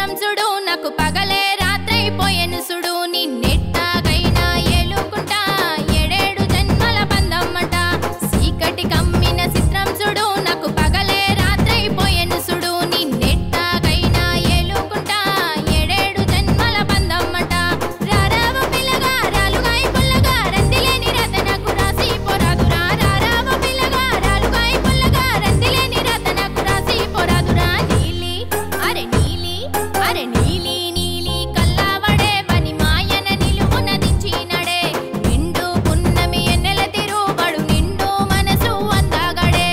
చిత్రం చూడు నాకు పగలే రాత్రైపోయెను సుడు నిన్నెట్టాగైనా ఏలుకుంటా ఏడేడు జన్మల బంధమ్మట చీకటి కమ్మిన చిత్రం చూడు నాకు పగలే రాత్రైపోయెను సుడు నిన్నెట్టాగైనా ఏలుకుంటా ఏడేడు జన్మల బంధమ్మట రారావ పిల్లగా రాలుగాయి పుల్లగా రందిలేని రతనకు రాసి పోరాదురా రారావ పిల్లగా రాలుగాయి పుల్లగా రందిలేని రతనకు రాసి పోరాదురా నీలి అరే నీలి అరే నీలి నీలి కల్లావడే బని మాయన నిలువున దించినడే నిండు పున్నమి ఎన్నెల తిరుబడు నిండు మనసు అందాగడే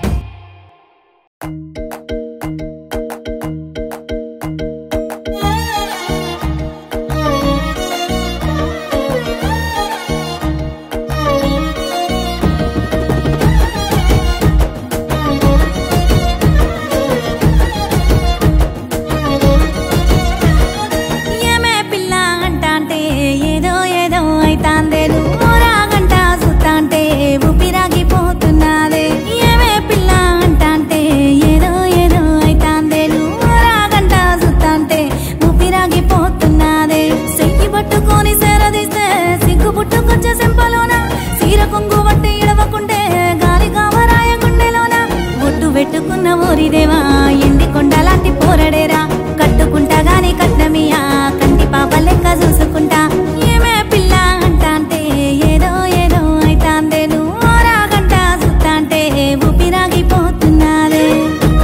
ఏమే పిల్ల అంటాంటే ఏదో ఏదో అయితాందే నువ్వు రాగంట సుత్తాంటే ఊపిరాగిపోతున్నాదే ఏమే పిల్ల అంటాంటే ఏదో ఏదో అయితాందే నువ్వు రాగంట సుత్తాంటే ఊపిరాగిపోతున్నాదే సెయ్యి పట్టుకొని సేరదీస్తే సిగ్గు పుట్టుకొచ్చే సెంపలోన సీర కొంగు వట్టి ఇడవకుంటే గాలి కావరాయ గుండెలోన ఒట్టు పెట్టుకున్న ఊరిదేవా ఎండి కొండలాంటి పోరడేరా కట్టుకుంటా గాని కట్నమియా కంటి పాప లెక్క చూసుకుంటా ఏమే పిల్ల అంటాంటే ఏదో ఏదో అయితాందే నువ్వు రాగంట సుత్తాంటే ఊపిరాగిపోతున్నాదే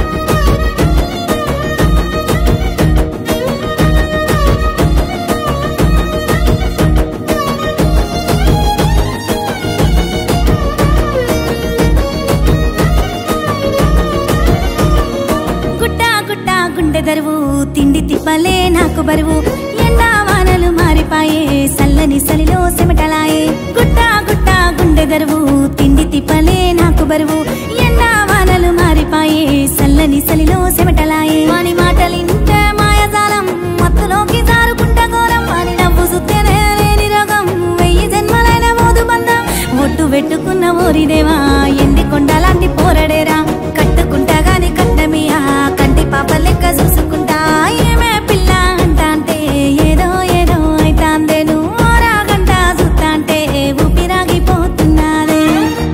గుట్ట గుట్ట గుండె దరువు తిండి తిప్పలే నాకు బరువు ఎండా వానలు మారిపాయే సల్లని సలిలో సెమటలాయే గుట్ట గుట్ట గుండె దరువు తిండి తిప్పలే నాకు బరువు ఎండా వానలు మారిపాయే సల్లని సలిలో సెమటలాయే వాని మాటలింటే మాయజాలం మత్తులోకి జారుకుంట ఘోరం వాని నవ్వు సుత్తేనే లేని రోగం వెయ్యి జన్మలైన మోదు బంధం ఒట్టు పెట్టుకున్న ఊరిదేవా ఎండి కొండలాంటి పోరడేరా కట్టుకుంటా గాని కట్టమియా కంటి పాప లెక్క చూసుకుంటా ఏమే పిల్ల అంటాంటే ఏదో ఏదో అయితాందే నువ్వు రాగంట సుత్తాంటే ఊపిరాగిపోతున్నాదే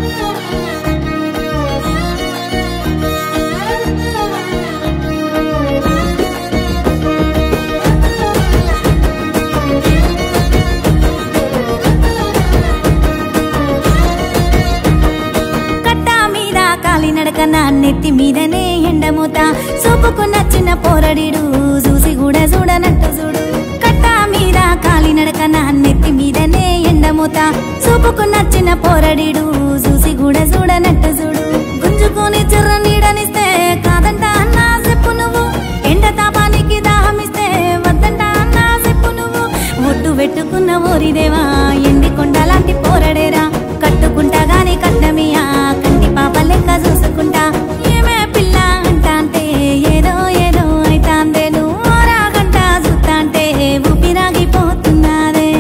కట్ట మీద కాలి నడక నా నెత్తి మీదనే ఎండమూత సూపుకు నచ్చిన పోరడిడు చూసి కూడా చూడనట్టు చూడు కట్ట మీద కాలి నడక నా నెత్తి మీదనే ఎండమూత సూపుకు నచ్చిన పోరడిడు చూసి కూడా చూడనట్టు చూడు గుంజుకొని చిర్ర నీడనిస్తే కాదంట అన్నా చెప్పు నువ్వు ఎండ తాపానికి దాహమిస్తే వద్దంట అన్నా చెప్పు నువ్వు ఒట్టు పెట్టుకున్న ఊరిదేవా ఎండి కొండలాంటి పోరడేరా కట్టుకుంటా గాని కట్నమియా కంటి పాప లెక్క చూసుకుంటా ఏమే పిల్ల అంటాంటే ఏదో ఏదో అయితాందే నువ్వు రాగంట సుత్తాంటే ఊపిరాగిపోతున్నాదే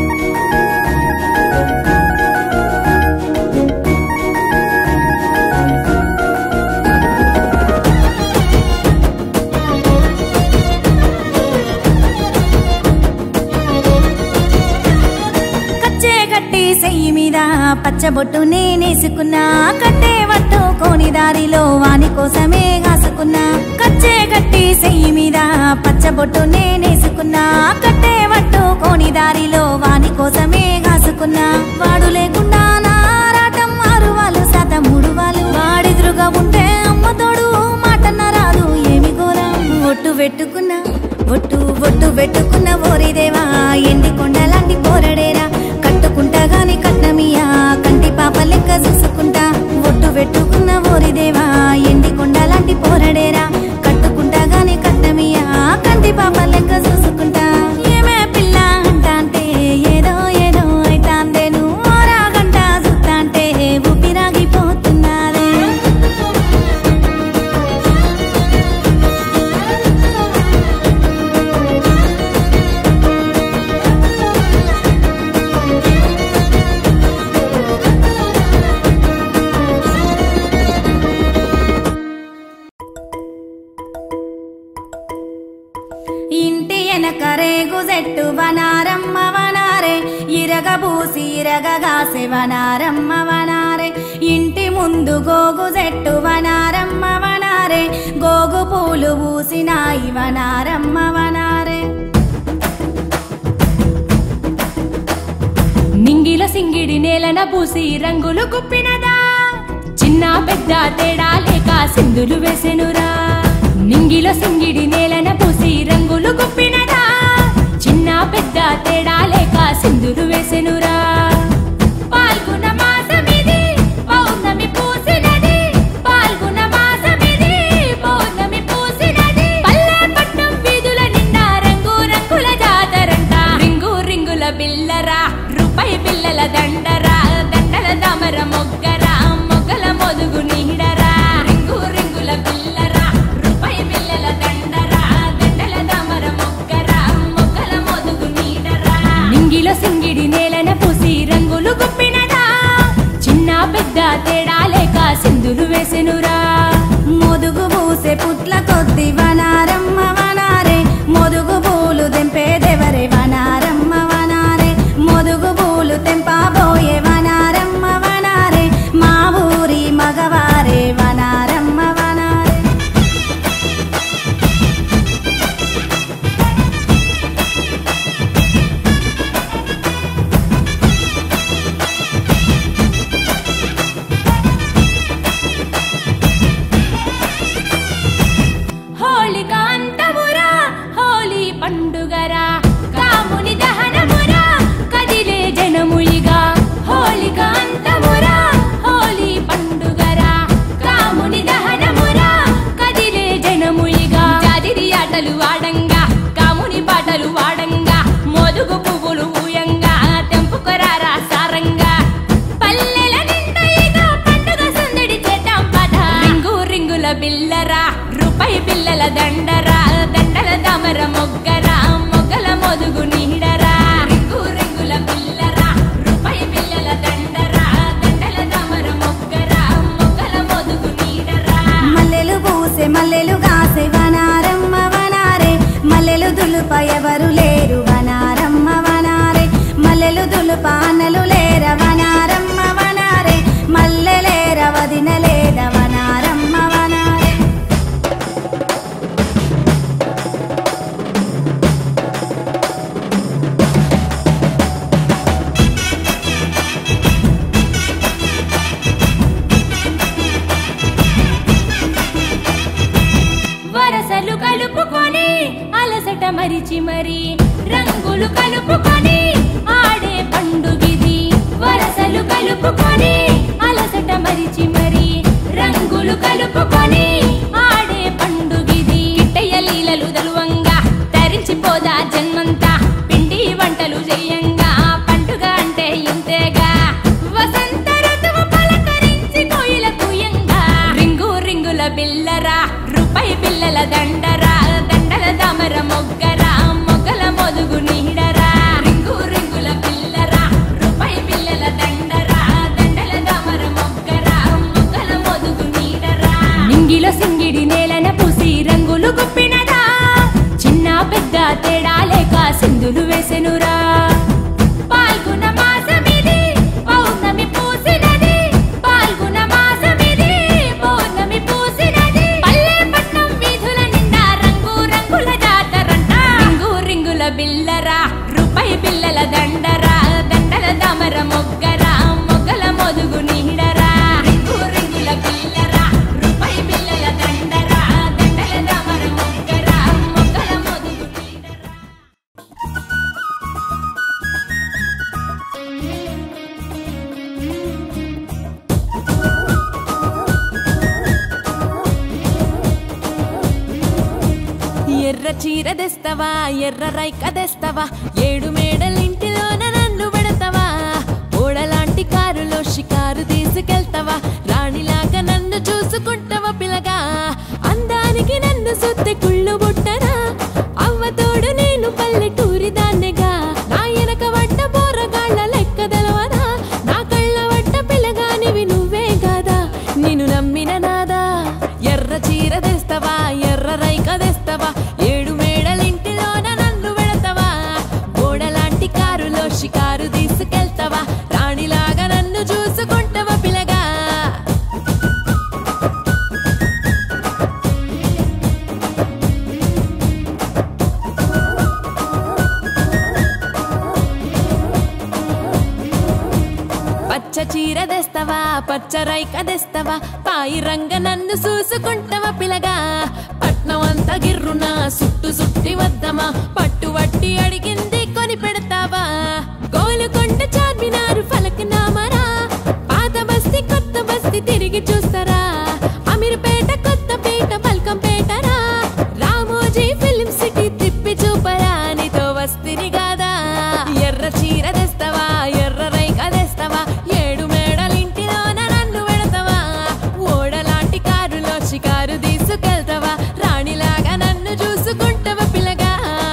కచ్చే కట్టి సెయ్యి మీద పచ్చబొట్టు నేనేసుకున్నా కట్టే పట్టుకోని దారిలో వాని కోసమే కాసుకున్నా కచ్చే కట్టి సెయ్యి మీద పచ్చబొట్టు నేనేసుకున్నా కట్టే పట్టుకోని దారిలో వాని కోసమే కాసుకున్నా వాడు లేకుండా నారాటం ఆరు వాళ్ళు శాత మూడు వాళ్ళు వాడెదురుగా ఉంటే అమ్మ తోడు మాటన్న రాదు ఏమి ఘోరం ఒట్టు పెట్టుకున్నా ఒట్టు ఒట్టు పెట్టుకున్న ఓరిదేవా ఎండి కొండలాంటి పోరడేరా కట్టుకుంటా గాని కట్నమియా కంటి పాప లెక్క చూసుకుంటా ఒట్టు పెట్టుకున్న ఓరిదేవా ఎండి కొండలాంటి పోరడేరా కట్టుకుంటా గాని కట్నమియా కంటి పాప లెక్క చూసుకుంటా ఏమే పిల్ల అంటాంటే ఏదో ఏదో అయితాందే నువ్వు రాగంట సుత్తాంటే ఊపిరాగిపోతున్నాదే ఇంటి వెనక రేగు చెట్టు వనారమ్మ వనారే ఇరగబూసి ఇరగగాసే వనారమ్మ వనారే ఇంటి ముందు గోగు చెట్టు వనారమ్మ వనారే గోగు పూలు పూసినాయి వనారమ్మ వనారే నింగిల సింగిడి నేలన పూసి రంగులు కుప్పినదా చిన్న పెద్ద తేడా లేక సింధులు వేసెనురా నింగిల సింగిడి నేలన పూసి రంగులు కుప్పినదా చిన్న పెద్ద తేడా లేక సింధులు వేసెనురా పాల్గొన మాసమిది పౌర్ణమి పూసినది పాల్గొన మాసమిది పౌర్ణమి పూసినది పల్లె పట్నం వీధుల నిండా రంగు రంగుల జాతరంట రింగు రింగుల బిల్లరా రూపాయి బిల్లల దండరా దండల దామర మొగ్గరా మొగ్గల మొదుగు నీడరా రింగు రింగుల బిల్లరా రూపాయి బిల్లల దండరా దండల దామర మొగ్గరా మొగ్గల మొదుగు నీడరా నింగిలో సింగిడి నేలన పూసి రంగులు గుప్పినదా చిన్న పెద్ద తేడా లేక సింధులు వేసెనురా మొదుగు పూసే పుట్ల కొద్ది వనారమ్మ వనారే మొదుగు పూలు తెంపేదెవరే వనారమ్మ వనారే మొదుగు పూలు తెంపబోయే వనారమ్మ వనారే మా ఊరి మగవారే వనారమ్మ వనారే హోళిక అంతమురా హోలీ పండుగరా కాముని దహనమురా కదిలే జనముయిగా హోళిక అంతమురా హోలీ పండుగరా కాముని దహనమురా కదిలే జనముయిగా జాజిరి ఆటలు ఆడంగా కాముని పాటలు వాడంగా మోదుగు పువ్వులు ఊయంగా తెంపుకొరారా సారంగా పల్లెల నిండయిగా పండుగ సందడి చేద్దాం పద రింగు రింగుల బిల్లరా రూపాయి బిల్లల దండరా దండల దామర మొగ్గరా మొగ్గల మొదుగు నీడరా రింగు రింగుల బిల్లరా రూపాయి బిల్లల దండరా దండల దామర మొగ్గరా మొగ్గల మొదుగు నీడరా మల్లెలు పూసే మల్లెలు కాసే వనారమ్మ వనారే మల్లెలు దులుప ఎవరు లేరు వనారమ్మ వనారే మల్లెలు దులుప అన్నలు లేర వనారమ్మ వనారే మల్లెలేర వదిన లేద వనారమ్మ వనారే వరసలు కలుపుకొని అలసట మరిచి మరి రంగులు కలుపుకొని ఆడే పండుగిది వరసలు కలుపుకొని అలసట మరిచి మరి రంగులు కలుపుకొని ఆడే పండుగిది కిట్టయ్య లీలలు దలువంగా తరించిపోదా జన్మంతా పిండి వంటలు చెయ్యంగా పండుగ అంటే ఇంతేగా వసంత ఋతువు పలకరించి కోయిల కూయంగా రింగు రింగుల బిల్లరా రూపాయి బిల్లల దండరా దండల దామర మొగ్గరా మొగ్గల మొదుగు నీడరా రింగు రింగుల బిల్లరా రూపాయి బిల్లల దండరా దండల దామర మొగ్గరా మొగ్గల మొదుగు నీడరా నింగిలో సింగిడి నేలన పూసి రంగులు గుప్పినదా చిన్న పెద్ద తేడా లేక సింధులు వేసెనురా పాల్గొన మాసమిది పౌర్ణమి పూసినది పాల్గొన మాసమిది పౌర్ణమి పూసినది పల్లె పట్నం వీధుల నిండా రంగు రంగుల జాతరంట రింగు రింగుల బిల్లరా రూపాయి బిల్లల దండరా దండల దామర మొగ్గరా మొగ్గల మొదుగు నీడరా రింగు రింగుల బిల్లరా రూపాయి బిల్లల దండరా దండల దామర మొగ్గరా మొగ్గల మొదుగు నీడరా ఎర్ర చీర తెస్తవా ఎర్ర రైక తెస్తవా ఏడు మేడలింటిలోన నన్ను పెడతావా ఓడలాంటి కారులో షికారు తీసుకెళ్తావా రాణిలాగా నన్ను చూసుకుంటావా పిల్లగా అందానికి నన్ను సుత్తి కుళ్ళు బుట్టనా అవ్వతోడు నేను పల్లెటూరి దాన్నెగా నా ఎనక వడ్డ పోరగాళ్ళ లెక్క తెలవదా నా కళ్ళ వడ్డ పిల్లగానివి నువ్వే కాదా నిన్ను నమ్మిన నాదా ఎర్ర చీర తెస్తవా ఎర్ర రైక తెస్తవా ఏడు మేడలింటిలో చీర తెస్తావా పచ్చ రైక తెస్తావా పాయి రంగ నన్ను చూసుకుంటావా పిలగా పట్నం అంతా గిర్రునా సుట్టు సుట్టి వద్దమా పట్టు వట్టి అడిగింది కొని పెడతావా గోలుకొండ చార్మినారు ఫలక్నామరా పాత బస్తీ కొత్త బస్తీ తిరిగి చూస్తారా అమీర్పేట కొత్తపేట పల్కంపేటరా రామోజీ ఫిల్మ్ సిటీ తిప్పి చూపరా నీతో వస్తిని కాదా ఎర్ర చీర తెస్తావా ఎర్ర రైక తెస్తావా ఏడు మేడలింటిలోన నన్ను పెడతావా ఓడలాంటి కారులో షికారు తీసుకెళ్తావా రాణిలాగా నన్ను చూసుకుంటావా పిల్లగా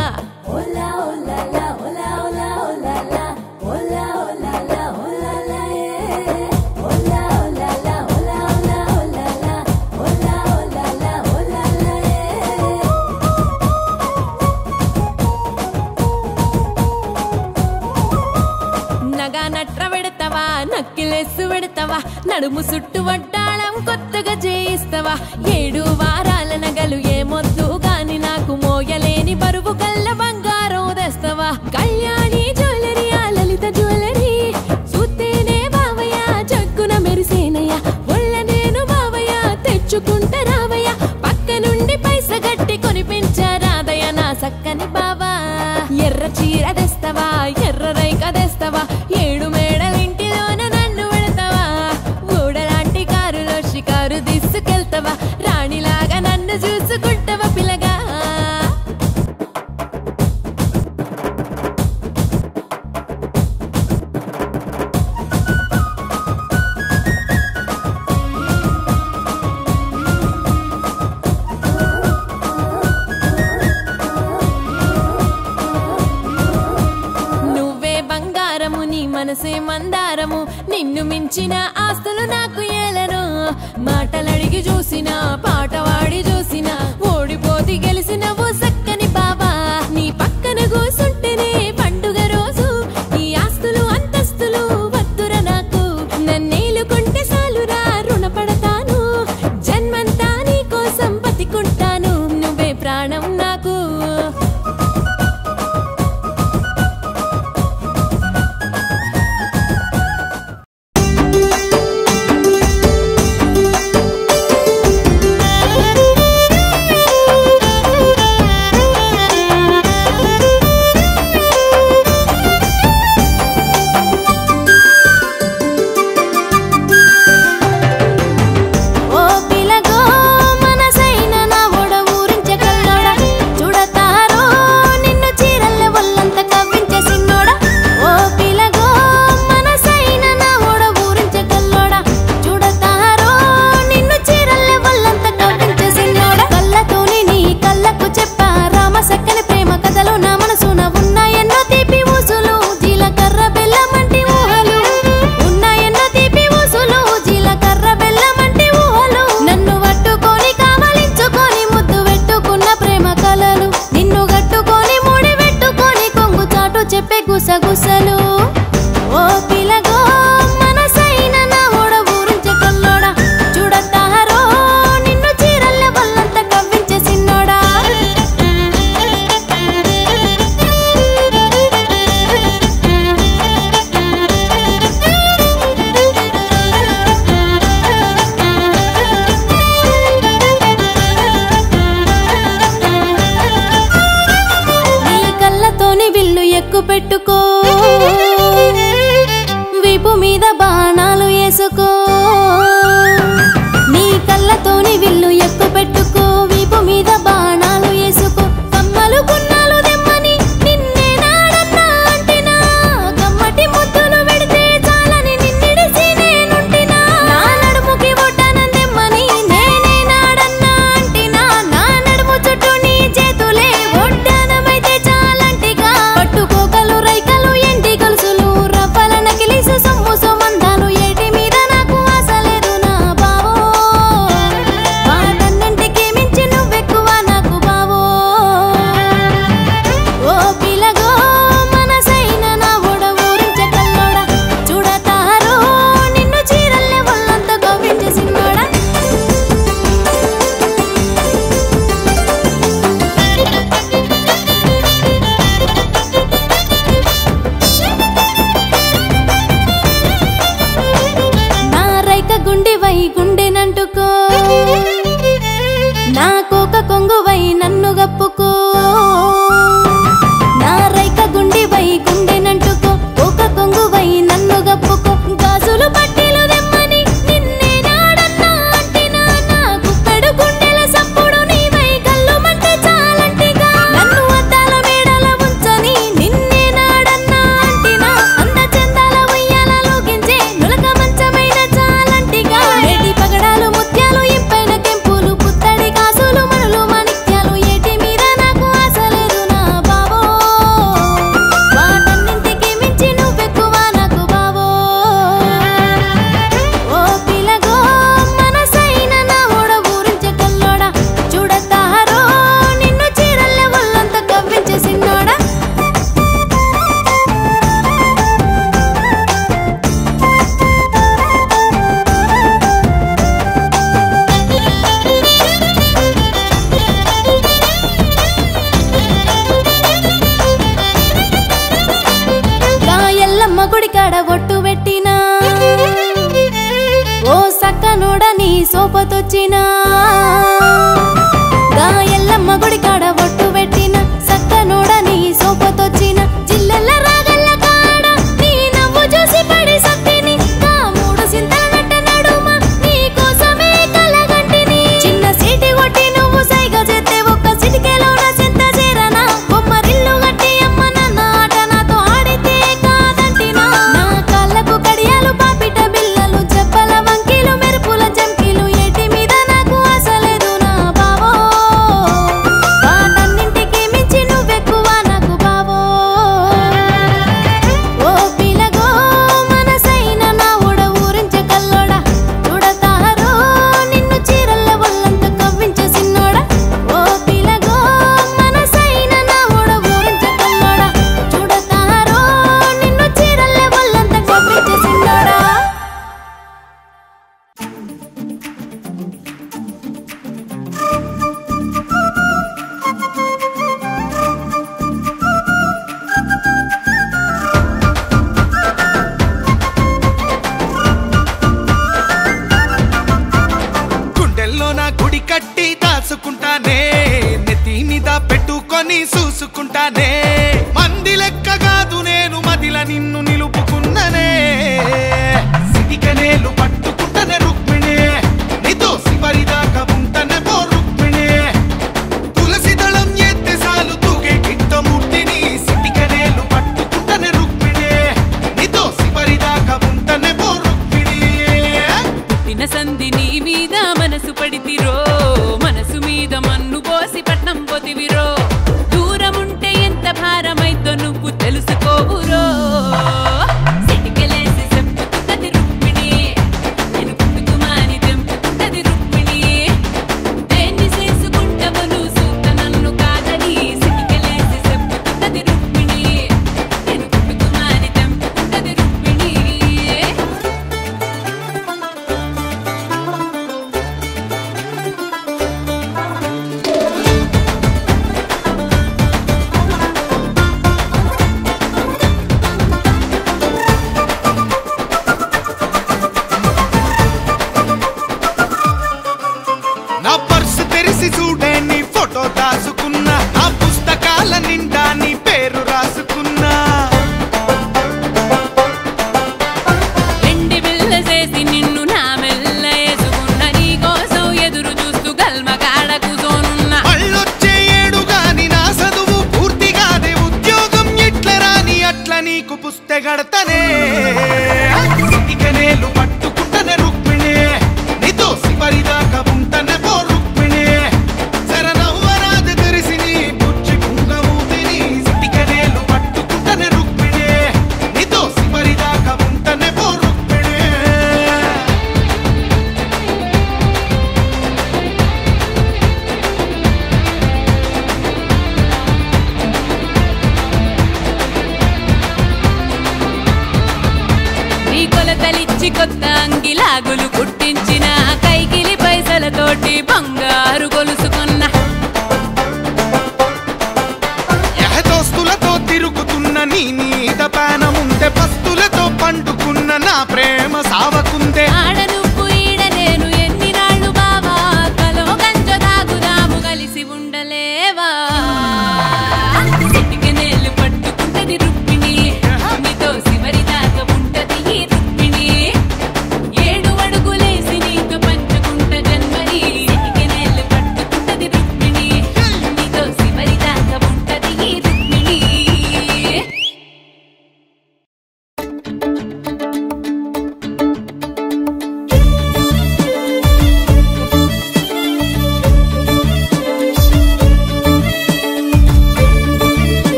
నగా నట్ర పెడతావా నక్కిలేసు పెడతావా నడుము సుట్టు వడ్డాళం కొత్తగా చేయిస్తావా ఏడు వారాల నగలు ఏమొద్దు గాని నాకు మోయలేని బరువు కల్ల బంగారం తెస్తావా కళ్యాణి జ్యువెలరీ ఆ లలిత జ్యువెలరీ చూస్తేనే బావయ్య జగ్గున మెరిసేనయ్య ఒళ్ళ నేను బావయ్య తెచ్చుకుంటా రావయ్య పక్క నుండి పైస గట్టి కొనిపించారాదయ్య నా సక్కని బావా ఎర్ర చీర తెస్తావా ఎర్ర రైక తెస్తావా ఏడు మేడలింటిలోన నన్ను పెడతావా ఊడలాంటి కారులో షికారు తీసుకెళ్తావా రాణిలాగా నన్ను చూసుకుంటావా పిల్లగా నువ్వే బంగారము నీ మనసే మందారము నిన్ను మించిన ఆస్తులు నాకు ఏలను మాటలడిగి చూసిన పాట వాడి చూసిన ఓడిపోతి గెలిసినవు సక్కని బాబా నీ పక్కన కూసుంటేనే పండుగ రోజు ఈ ఆస్తులు అంతస్తులు వద్దుర నాకు నన్నేలుకుంటే సాలురా రుణపడతాను జన్మంతా నీ కోసం బతికుంటాను నువ్వే ప్రాణం నాకు ఓ పిలగో మనసైన నా ఒడ ఊరించగల్లోడా చూడతారో నిన్ను చీరల్ల ఒళ్ళంత కవ్వించే సిన్నోడా ఓ పిలగో మనసైన నా ఒడ ఊరించగల్లోడా చూడతారో నిన్ను చీరల్ల ఒళ్ళంత కవ్వించే సిన్నోడా కళ్ళతోని నీ కళ్ళకు చెప్పా రామ సక్కని ప్రేమ కథలు నా మనసున ఉన్నాయన్నో తీపి ఊసులు జీలకర్ర బెల్లమంటి ఊహలు ఉన్నాయన్నో తీపి ఊసులు జీలకర్ర బెల్లమంటి ఊహలు నన్ను పట్టుకొని కావలించుకొని ముద్దు పెట్టుకున్న ప్రేమ కలలు నిన్ను గట్టుకొని ముడి పెట్టుకొని కొంగు చాటు చెప్పే గుసగుసలు ఓ పిలగో మనసైన నా ఓడ ఊరించే కల్లోడా చూడతారో నిన్ను చీరల్ల వల్లంత కవ్వించే సిన్నోడా నీ కళ్ళతోని విల్లు ఎక్కు పెట్టుకో వీపు మీద బాణాలు వేసుకో నీ కళ్ళతోని విల్లు ఎక్కు పెట్టుకో వీపు మీద బాణాలు వేసుకో కమ్మలు గున్నాలు దెమ్మని నిన్నే నాడన్నా అంటినా కమ్మటి ముద్దులు పెడితే చాలని నిన్నిడిసి నేనుంటినా నా నడుముకి ఒడ్డనం దెమ్మని నేనే నాడన్నా అంటినా నా నడుము చుట్టూ నీ చేతులే ఒడ్డనమైతే చాలంటిగా పట్టుకోకలు రైకలు ఎండి గొలుసులు రవ్వల నకిలీసు సొమ్ము సొమ్మ గుండెనంటుకో నాకొక కొంగువై నన్ను గప్పుకో నా రైక గుండెవై గుండెనంటుకో ఒక కొంగువై నన్ను గప్పుకో గాజులు పట్టీలు దెమ్మని నిన్నే నాడన్నా అంటినా నా గుప్పెడు గుండెల సప్పుడు నీవై కళ్ళు మంటే చాలంటిగా నన్ను అద్దాల మేడల ఉంచని నిన్నే నాడన్నా అంటినా అంద చందాల ఉయ్యాలలో గింజే నులక మంచమైన చాలంటిగా ఏటి పగడాలు ముత్యాలు ఇంపైన కెంపులు పుత్తడి కాసులు మనులు మాణిక్యాలు ఏటి మీద నాకు ఆశ లేదు నా బావో వాటన్నింటికి మించి నువ్వెక్కువ నాకు బావో ఓ పిలగో మనసైన నా ఓడ ఊరించే కల్లోడా చూడతారో నిన్ను చీరల్లే ఒళ్ళంతా కవ్వించే సిన్నోడా గా ఎల్లమ్మ గుడి కాడ ఒట్టు పెట్టినా ఓ సక్కనోడ నీ సోపతొచ్చినా గా ఎల్లమ్మ గుడి కాడ ఒట్టు పెట్టిన సక్కనోడ నీ సోపతొచ్చిన జిల్లెల్ల రాగల్ల కాడ నీ నవ్వు చూసి పడి సత్తిని గా మూడు సింతల నట్ట నడుమ నీ కోసమే కలగంటిని చిన్న సీటి కొట్టి నువ్వు సైగ చేస్తే ఒక్క సిటికేలో నా చింత చేరనా బొమ్మరిల్లు గట్టి అమ్మ నాన్న ఆట నాతో ఆడితే కాదంటినా నా కాళ్ళకు కడియాలు పాపిట బిల్లలు చెప్పల వంకీలు మెరుపుల చంకీలు ఏటి మీద నాకు ఆశ లేదు నా బావో వాటన్నింటికి మించి నువ్వెక్కువ నాకు బావో ఓ పిలగో మనసైన నా ఓడ ఊరించే కల్లోడా చూడతారో నిన్ను చీరల్ల ఒళ్ళంత కవ్వించే సిన్నోడా ఓ పిలగో మనసైన నా ఓడ ఊరించే కల్లోడా చూడతారో నిన్ను చీరల్ల ఒళ్ళంత కవ్వించే సిన్నోడా గుండెల్లో నా గుడి కట్టి దాచుకుంటానే నెత్తి మీద పెట్టుకొని చూసుకుంటానే మంది లెక్క కాదు నేను మదిల నిన్ను నిలుపుకున్ననే సిటికనేలు పట్టుకుంటనే రుక్మిణి నీతో శివరిదాకా ఉంటనే పో రుక్మిణి తులసి దళం ఎత్తే సాలు తూగే గిట్టమూర్తిని సిటికనేలు పట్టుకుంటనే రుక్మిణి నీతో శివరిదాకా ఉంటనే పో రుక్మిణి పుట్టిన సంధి నీ మీద మనసు పడితిరో మనసు మీద మన్ను పోసి పట్నం పొదివిరో దూరముంటే ఎంత భారమైతో నువ్వు తెలుసుకోవురో సిటికెలేసి చెప్పుతున్నది రుక్మిణి నేను పుట్టుకుమాని తెంపుతున్నది రుక్మిణి దేన్ని చేసుకుంటావు నువ్వు సూత నన్ను కాదని సిటికెలేసి చెప్పుతున్నది రుక్మిణి నేను పుట్టుకుమాని తెంపుతున్నది రుక్మిణి నా పర్సు తెరిసి చూడే నీ ఫోటో దాచుకున్నా నా పుస్తకాల నిండా నీ పేరు రాసుకున్నా వెండి బిల్ల చేసి నిన్ను నా మెల్ల వేసుకున్న నీ కోసం ఎదురు చూస్తూ గల్మ కాడ కూసోనున్న మళ్ళొచ్చే ఏడు గాని నా చదువు పూర్తిగానే ఉద్యోగం ఎట్ల రాని అట్ల నీకు పుస్తెగడతనే ఇకనేలు పట్టుకుంటనే రుక్మిణి నీతో శివరిదాకా ఉంటనే పో రుక్మిణి శరణవ్వరాజ తెరిసి నీ బుజ్జి కుంగమూతిని ఇకనేలు పట్టుకుంటనే రుక్మిణి నీతో శివరిదాకా ఉంటనే పో రుక్మిణి నీ కొలతలిచ్చి కొత్త అంగిలాగులు కుట్టించిన కైకిలి పైసలతోటి బంగారు గొలుసుకున్న ఎహ దోస్తులతో తిరుగుతున్న నీ మీద పానముందే పస్తులతో పండుకున్న నా ప్రేమ సావకుందే ఆడ నువ్వు ఈడ నేను ఎన్ని నాళ్ళ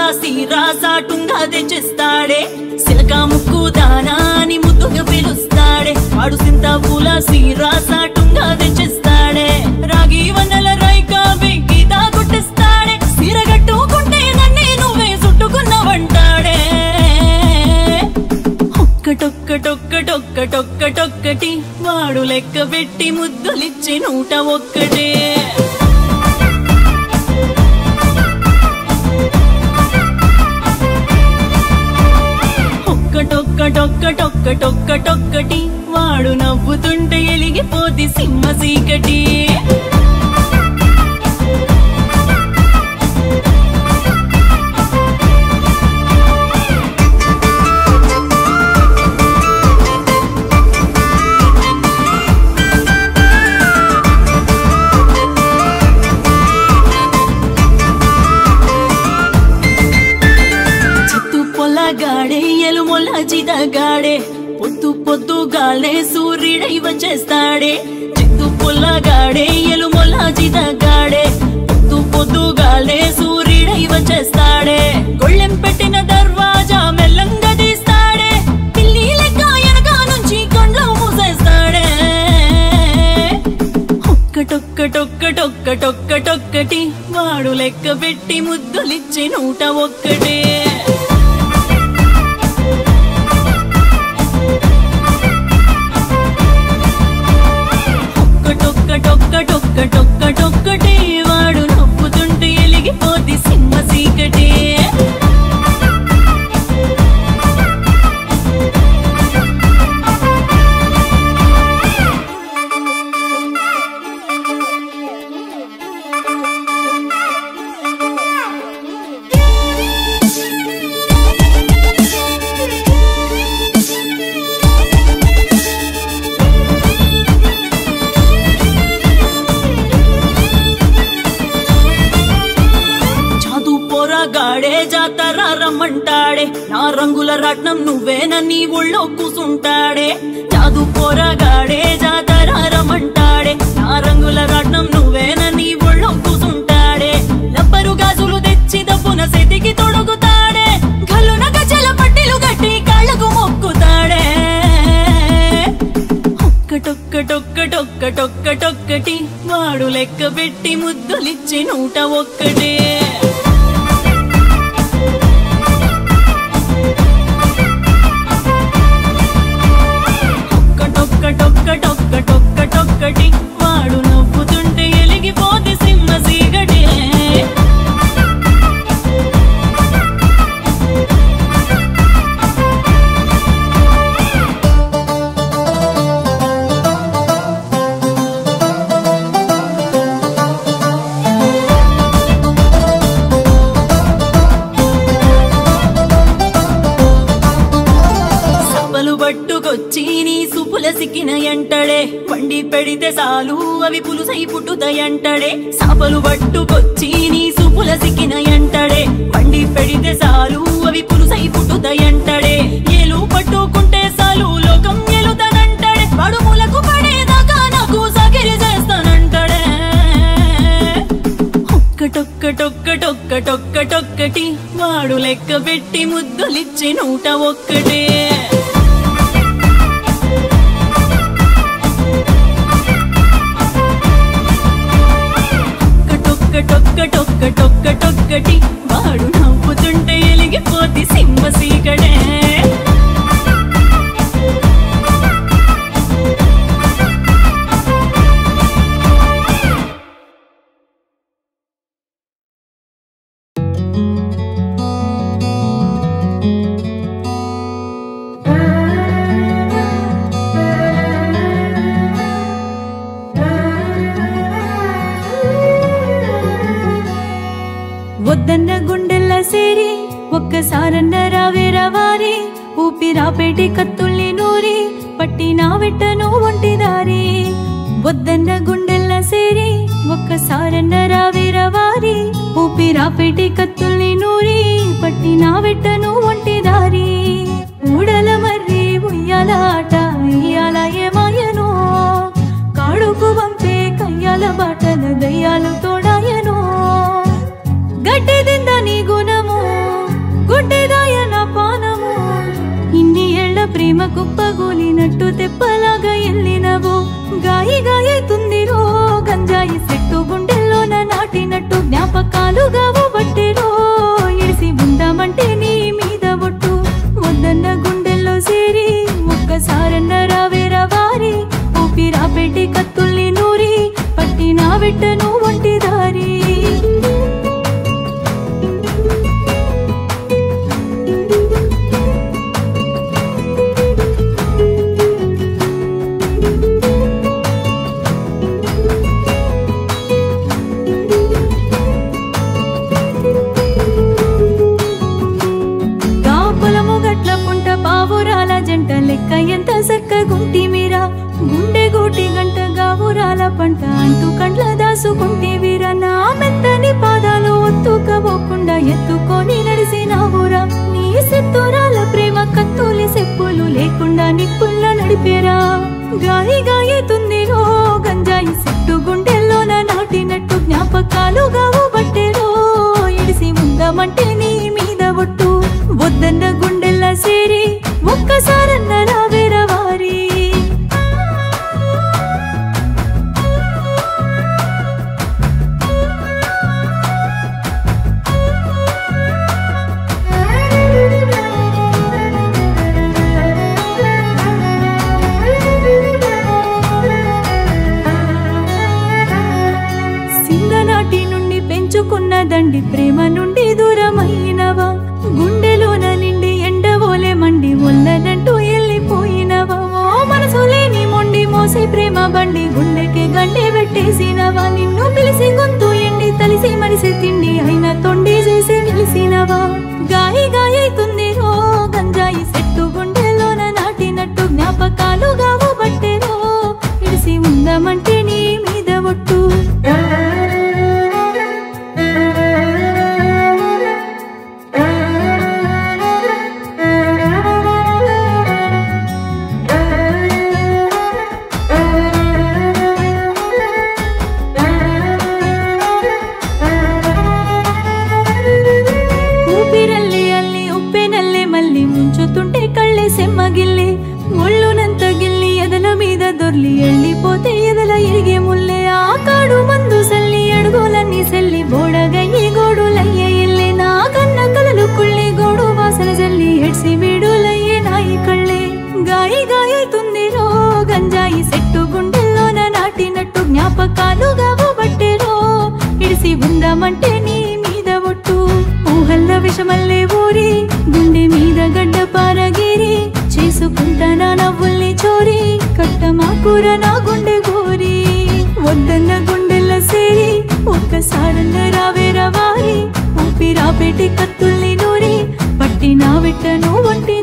సీరా సాటుంగా తెచ్చిస్తాడే సిలక ముక్కు దానా అని ముద్దుగా పిలుస్తాడే వాడు సింత పూల సీరా సాటుంగా తెచ్చిస్తాడే రాగి వన్నెల రైకా వెక్కి తాగుట్టిస్తాడే సీర కట్టుకుంటే నన్నే నువ్వే చుట్టుకున్నావంటాడే ఒక్కటొక్కటొక్కటొక్కటొక్కటి వాడు లెక్క పెట్టి ముద్దులిచ్చి నూట ఒక్కటే ఒక్కటొక్కటొక్కటొక్కటొక్కటి వాడు నవ్వుతుంటే ఎలిగిపోది సింహ సీకటి చిత్తు పొల్లగాడే ఎలుమొల్ల జిదగాడే పొద్దు పొద్దు గాలే సూర్యుడై వచ్చేస్తాడే చిత్తు పొల్లగాడే ఎలుమొల్ల జిదగాడే పొద్దు పొద్దు గాలే సూర్యుడై వచ్చేస్తాడే గొళ్ళెం పెట్టిన దర్వాజా మెల్లంగా తీస్తాడే పిల్లి లెక్క ఎనక నుంచి కండ్లు మూసేస్తాడే ఒక్కటొక్కటొక్కటొక్కటొక్కటొక్కటి వాడు లెక్క పెట్టి ముద్దులిచ్చి నూట ఒక్కటే ఒక్కటొక్కటొక్కటొక్కటొక్కటే వాడు నవ్వుతుంటే ఎలిగిపోద్ది సింహ సీకటే జాదు పోరగాడే జాతర రమ్మంటాడే నా రంగుల రత్నం నువ్వేనని ఊళ్ళో కూసుంటాడే జాదు పోరగాడే జాతర రమ్మంటాడే నా రంగుల రత్నం నువ్వేనని ఊళ్ళో కూసుంటాడే లబ్బరు గాజులు తెచ్చి దప్పున సెతికి తొడుగుతాడే గల్లున గజల పట్టిలు గట్టి కాళ్ళకు మొక్కుతాడే ఒక్కటొక్కటొక్కటొక్కటొక్కటి వాడు లెక్క పెట్టి ముద్దులిచ్చి నూట ఒక్కటే ఒక్కటొక్కటొక్కటొక్కటొక్కటి వాడు నవ్వుతుంటే ఎలిగిపోతే సింహ సీగటే సభలు పట్టుకొచ్చి నీ సుపుల సిక్కిన ఎంటడే వండి పెడితే సాలు అవి పులుసై పుట్టుతాయంటడే సభలు పట్టుకొచ్చి నీ సుపుల సిక్కిన ఎంటడే వండి పెడితే సాలు అవి పులుసై పుట్టుతాయంటడే ఏలు పట్టుకుంటే సాలు లోకం ఎలుతానంటడే వాడు మూలకు పడేదాకా నాకు సగిరి చేస్తానంటడే ఒక్కటొక్కటొక్కటొక్కటొక్కటొక్కటి వాడు లెక్క పెట్టి ముద్దులిచ్చి నూట ఒక్కటే ఒక్కటొక్కటొక్కటొక్కటొక్కటి వాడు నవ్వుతుంటే ఎలిగిపోతి సింహ సీకడే వద్దన్న గుండెల్ల సేరి ఒక్కసారన్న రావే రవారి ఊపిరాపేటి కత్తుల్ని నూరి పట్టినా వెట్టను ఒంటి దారి వద్దన్న గుండెల్ల సేరి ఒక్కసారన్న రావే రవారి ఊపిరాపేటి కత్తుల్ని నూరి పట్టినా వెట్టను ఒంటి దారి ఊడల మర్రి ఉయ్యాల ఆట ఇయ్యాల ఏమాయనో కాడుకు పంపే కయ్యాల బాటల దయ్యాలు తోడాయనో గడ్డెదింద నీ గుణము కుప్పగూలినట్టు తెప్పలాగా ఎల్లినవో గాయి గాయతుంది రో గంజాయి సెట్టు గుండెల్లోన నాటినట్టు జ్ఞాపకాలుగా బట్టెరో ఇడిసి ఉందామంటే నీ మీద ఒట్టు వద్దన్న గుండెల్లో సేరి ఒక్కసారన్న రావేరా వారి ఊపిరా పెట్టి కత్తుల్ని నూరి పట్టిన వెట్టను ఒంటి దారి గా పొలము గట్ల పుంట పావురాల జంట లెక్క ఎంత సక్క గుంటి మీరా గుండె గూటి గంట గావురాల పంట అంటూ కండ్ల దాసుకుంటి వీరా నా మెత్తని పాదాలు ఒత్తుకపోకుండా ఎత్తుకొని నడిసినావురా నీ సిత్తురాల ప్రేమ కత్తులి సెప్పులు లేకుండా నిప్పుల్ల నడిపేరా గాయి గాయతుంది రో గంజాయి సెట్టు గుండెల్లోన నాటినట్టు జ్ఞాపకాలుగా బట్టెరో ఇడిసి ఉందామంటే నీ మీద ఒట్టు వద్దన్న గుండెల్లా సేరి ఒక్కసారన్న రావేర వారి సింగనాటి నుండి పెంచుకున్నదండి ప్రేమ నుండి దూరమైనవా గుండెలోన నిండి ఎండవోలే మండి ఒల్లనంటూ వెళ్ళిపోయినవా ఓ మనసు లేని మొండి మోసి ప్రేమ బండి గుండెకి గండి పెట్టేసినవా నిన్ను పిలిసి గొంతు ఎండి తలిసి మరిసి తిండి అయినా తొండి చేసి వెలిసినవా గాయి గాయైతుంది రో గంజాయి సెట్టు గుండెలోన నాటినట్టు జ్ఞాపకాలుగా బట్టెరో ఇడిసి ఉందామంటే నీ మీద ఒట్టు ఊపిరల్లి అల్లి ఉప్పెనల్లే మళ్ళీ ముంచుతుంటే కళ్ళే సెమ్మగిల్లి ఒళ్ళునంత గిల్లి ఎదల మీద దొర్లి వెళ్ళిపోతే ఎదల ఇరిగే ముల్లే ఆ కాడు మందు సల్లి అడుగులన్నీ సెల్లి బోడగయ్యి గోడులయ్యే ఇల్లే నా కన్న కలలు కుళ్ళి గోడు వాసన జల్లి ఎడ్సి వీడులయ్యే నాయి కళ్ళే గాయి గాయతుంది రో గంజాయి సెట్టు గుండెల్లోన నాటినట్టు జ్ఞాపకాలుగా బట్టెరో ఇడిసి ఉందామంటే నీ మీద ఒట్టు ఊహల్ల విషమల్లే ఊరి గుండె మీద గడ్డ పారగిరి చేసుకుంటానా నవ్వుల్ని చోరి కట్టమా కూర నా గుండె గోరి వద్దన్న గుండెల్ల సేరి ఒక్కసారన్న రావేరా వారి ఊపిరా పెట్టి కత్తుల్ని నూరి పట్టిన వెట్టను ఒంటి